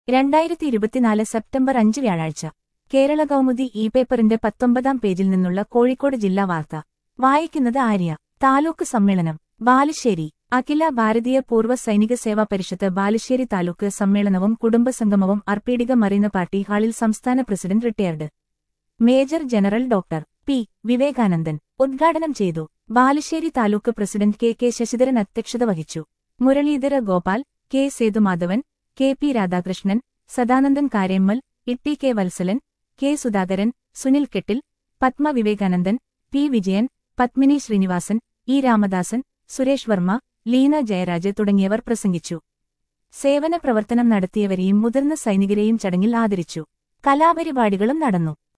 രണ്ടായിരത്തി ഇരുപത്തിനാല് സെപ്റ്റംബർ അഞ്ച് വ്യാഴാഴ്ച കേരള കൗമുദി ഇ പേപ്പറിന്റെ പത്തൊമ്പതാം പേജിൽ നിന്നുള്ള കോഴിക്കോട് ജില്ലാ വാർത്ത വായിക്കുന്നത് ആര്യ താലൂക്ക് സമ്മേളനം ബാലുശ്ശേരി അഖില ഭാരതീയ പൂർവ്വ സൈനിക സേവാ പരിഷത്ത് ബാലുശ്ശേരി താലൂക്ക് സമ്മേളനവും കുടുംബസംഗമവും അർപ്പീടിക മറീന പാർട്ടി ഹാളിൽ സംസ്ഥാന president retired major general doctor P Vivekanandan ഉദ്ഘാടനം ചെയ്തു Balussery taluk president K K Sasidharan അധ്യക്ഷത വഹിച്ചു Muralidhara Gopal K Sethumadhavan K P Radhakrishnan Sadanandan Karemmal Itty K Valsalan K Sudhakaran Sunil Kettil Padma Vivekanandan P Vijayan Padmini Sreenivasan E Ramadasan Suresh Varma Leena Jayaraj തുടങ്ങിയവർ പ്രസംഗിച്ചു സേവന പ്രവർത്തനം നടത്തിയവരെയും മുതിർന്ന സൈനികരെയും ചടങ്ങിൽ ആദരിച്ചു കലാപരിപാടികളും നടന്നു